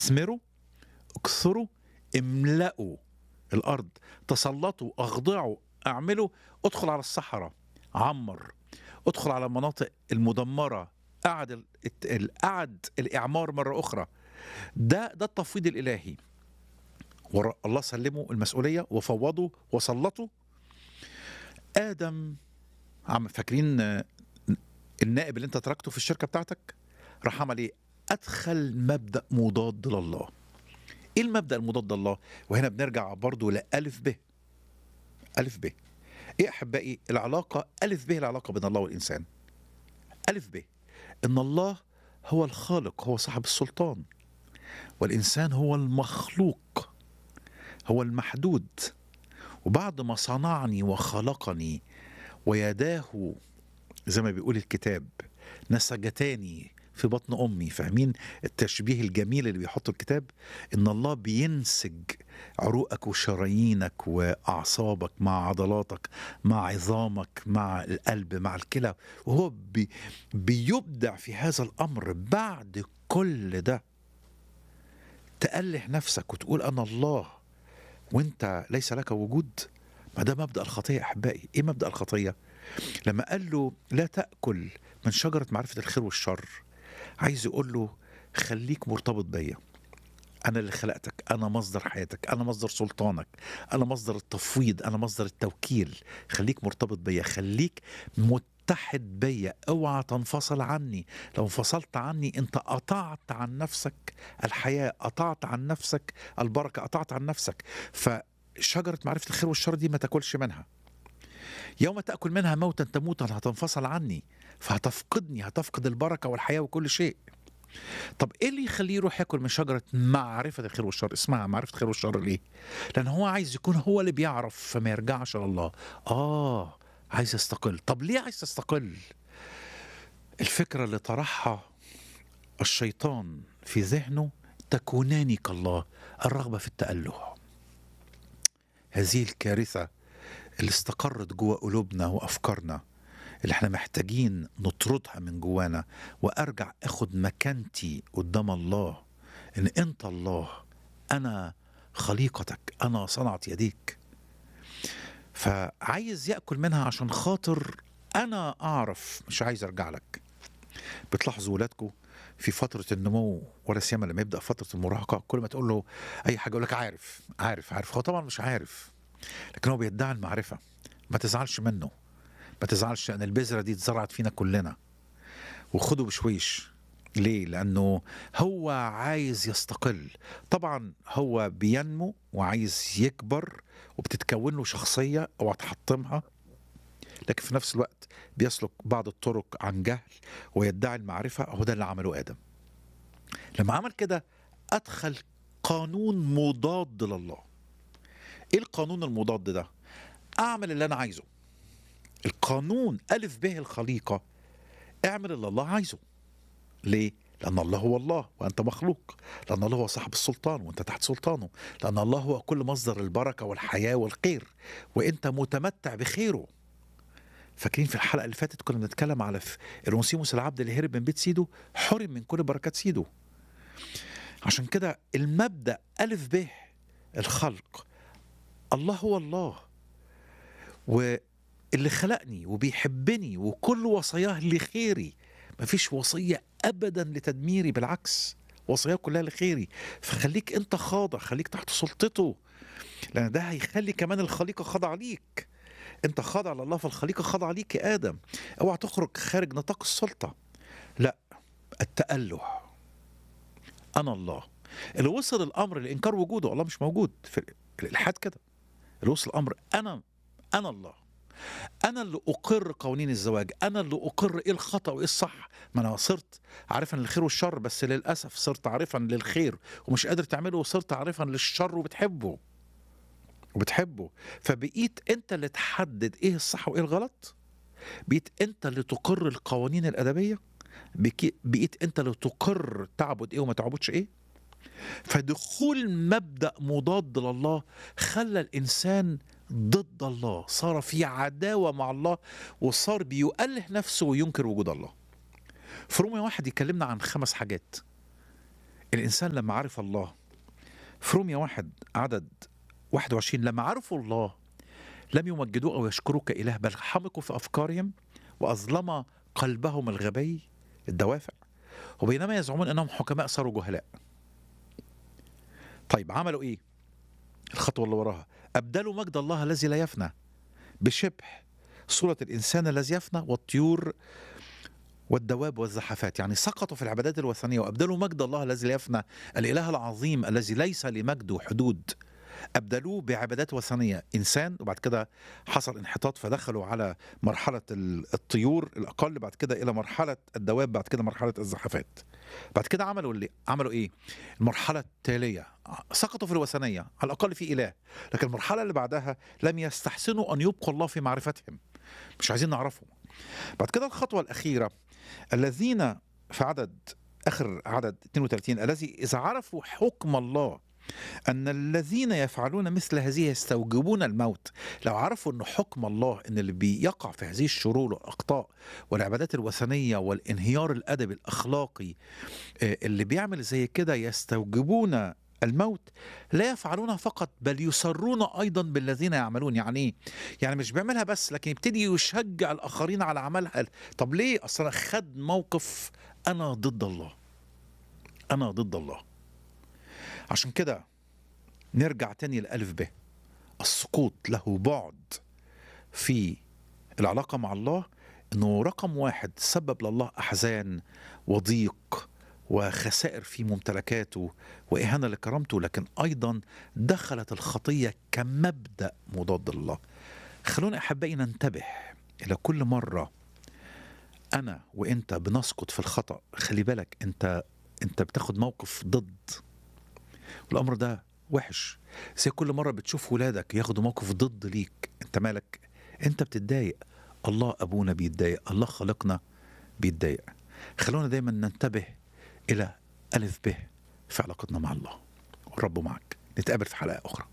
اثمروا اكثروا املأوا الأرض تسلطوا أخضعوا اعملوا ادخل على الصحراء عمر ادخل على المناطق المدمرة أعد ال- الت- ال- أعد الإعمار مرة أخرى ده ده التفويض الإلهي ور- الله سلمه المسؤولية وفوضه وسلطه آدم عم فاكرين آه، النائب اللي انت تركته في الشركة بتاعتك راح عمل ايه أدخل مبدأ مضاد لله ايه المبدأ المضاد لله وهنا بنرجع برضو لألف ب ألف ب ايه أحبائي العلاقة ألف ب العلاقة بين الله والإنسان ألف ب إن الله هو الخالق هو صاحب السلطان والإنسان هو المخلوق هو المحدود وبعد ما صنعني وخلقني ويداه زي ما بيقول الكتاب نسجتاني في بطن امي فاهمين التشبيه الجميل اللي بيحطه الكتاب ان الله بينسج عروقك وشرايينك واعصابك مع عضلاتك مع عظامك مع القلب مع الكلى وهو بي بيبدع في هذا الامر بعد كل ده تأله نفسك وتقول انا الله وانت ليس لك وجود ما ده مبدأ الخطية يا أحبائي إيه مبدأ الخطية لما قال له لا تأكل من شجرة معرفة الخير والشر عايز يقول له خليك مرتبط بيا أنا اللي خلقتك أنا مصدر حياتك أنا مصدر سلطانك أنا مصدر التفويض أنا مصدر التوكيل خليك مرتبط بيا خليك متحد بيا اوعى تنفصل عني لو انفصلت عني انت قطعت عن نفسك الحياة قطعت عن نفسك البركة قطعت عن نفسك فشجرة معرفة الخير والشر دي ما تاكلش منها يوم تأكل منها موتا تموتا هتنفصل عني فهتفقدني هتفقد البركة والحياة وكل شيء طب ايه اللي يخليه يروح ياكل من شجرة معرفة الخير والشر اسمها معرفة الخير والشر ليه لان هو عايز يكون هو اللي بيعرف فما يرجعش لله اه عايز يستقل طب ليه عايز تستقل الفكرة اللي طرحها الشيطان في ذهنه تكونان كالله الرغبة في التأله هذه الكارثة اللي استقرت جوه قلوبنا وأفكارنا اللي احنا محتاجين نطردها من جوانا وارجع اخد مكانتي قدام الله ان انت الله انا خليقتك انا صنعت يديك فعايز ياكل منها عشان خاطر انا اعرف مش عايز ارجع لك بتلاحظوا ولادكم في فترة النمو ولا سيما لما يبدأ فترة المراهقة كل ما تقول له أي حاجة يقول لك عارف عارف عارف هو طبعا مش عارف لكن هو بيدعي المعرفة ما تزعلش منه ما تزعلش ان البذره دي اتزرعت فينا كلنا وخده بشويش ليه؟ لأنه هو عايز يستقل طبعا هو بينمو وعايز يكبر وبتتكون له شخصية أو تحطمها لكن في نفس الوقت بيسلك بعض الطرق عن جهل ويدعي المعرفة هو ده اللي عمله آدم لما عمل كده أدخل قانون مضاد لله إيه القانون المضاد ده؟ أعمل اللي أنا عايزه القانون ألف به الخليقة اعمل اللي الله عايزه ليه؟ لأن الله هو الله وأنت مخلوق لأن الله هو صاحب السلطان وأنت تحت سلطانه لأن الله هو كل مصدر البركة والحياة والخير وأنت متمتع بخيره فاكرين في الحلقة اللي فاتت كنا بنتكلم على ف- الونسيموس العبد اللي هرب من بيت سيده حرم من كل بركات سيده عشان كده المبدأ ألف به الخلق الله هو الله واللي خلقني وبيحبني وكل وصاياه لخيري مفيش وصية أبدا لتدميري بالعكس وصاياه كلها لخيري فخليك أنت خاضع خليك تحت سلطته لأن ده هيخلي كمان الخليقة خاضعة ليك أنت خاضع لله فالخليقة خاضعة ليك يا آدم اوعى تخرج خارج نطاق السلطة لا التأله أنا الله اللي وصل الأمر لإنكار وجوده الله مش موجود في الإلحاد كده اللي وصل الأمر أنا أنا الله انا اللي اقر قوانين الزواج انا اللي اقر ايه الخطا وايه الصح ما انا صرت عارفا للخير والشر بس للاسف صرت عارفا للخير ومش قادر تعمله وصرت عارفا للشر وبتحبه وبتحبه فبقيت انت اللي تحدد ايه الصح وايه الغلط بقيت انت اللي تقر القوانين الادبيه بكي- بقيت انت اللي تقر تعبد ايه وما تعبدش ايه فدخول مبدا مضاد لله خلى الانسان ضد الله صار في عداوه مع الله وصار بيؤله نفسه وينكر وجود الله في رومية واحد يكلمنا عن خمس حاجات الإنسان لما عرف الله في روميا واحد عدد 21 لما عرفوا الله لم يمجدوه أو يشكروه كإله بل حمقوا في أفكارهم وأظلم قلبهم الغبي الدوافع وبينما يزعمون أنهم حكماء صاروا جهلاء طيب عملوا إيه الخطوة اللي وراها أبدلوا مجد الله الذي لا يفنى بشبه صورة الإنسان الذي يفنى والطيور والدواب والزحفات يعني سقطوا في العبادات الوثنية وأبدلوا مجد الله الذي لا يفنى الإله العظيم الذي ليس لمجده حدود أبدلوه بعبادات وثنية إنسان وبعد كده حصل انحطاط فدخلوا على مرحلة الطيور الأقل بعد كده إلى مرحلة الدواب بعد كده مرحلة الزحفات بعد كده عملوا اللي عملوا إيه المرحلة التالية سقطوا في الوثنية على الأقل في إله لكن المرحلة اللي بعدها لم يستحسنوا أن يبقوا الله في معرفتهم مش عايزين نعرفه بعد كده الخطوة الأخيرة الذين في عدد آخر عدد 32 الذي إذا عرفوا حكم الله أن الذين يفعلون مثل هذه يستوجبون الموت لو عرفوا أن حكم الله أن اللي بيقع في هذه الشرور والأخطاء والعبادات الوثنية والانهيار الأدبي الأخلاقي اللي بيعمل زي كده يستوجبون الموت لا يفعلونها فقط بل يسرون ايضا بالذين يعملون يعني ايه يعني مش بيعملها بس لكن يبتدي يشجع الاخرين على عملها طب ليه اصلا خد موقف انا ضد الله انا ضد الله عشان كده نرجع تاني لألف ب السقوط له بعد في العلاقة مع الله انه رقم واحد سبب لله احزان وضيق وخسائر في ممتلكاته واهانه لكرامته لكن ايضا دخلت الخطيه كمبدا مضاد لله خلونا احبائي ننتبه الى كل مره انا وانت بنسقط في الخطا خلي بالك انت انت بتاخد موقف ضد والامر ده وحش زي كل مره بتشوف ولادك ياخدوا موقف ضد ليك انت مالك انت بتتضايق الله ابونا بيتضايق الله خلقنا بيتضايق خلونا دايما ننتبه الى الف ب في علاقتنا مع الله والرب معك نتقابل في حلقه اخرى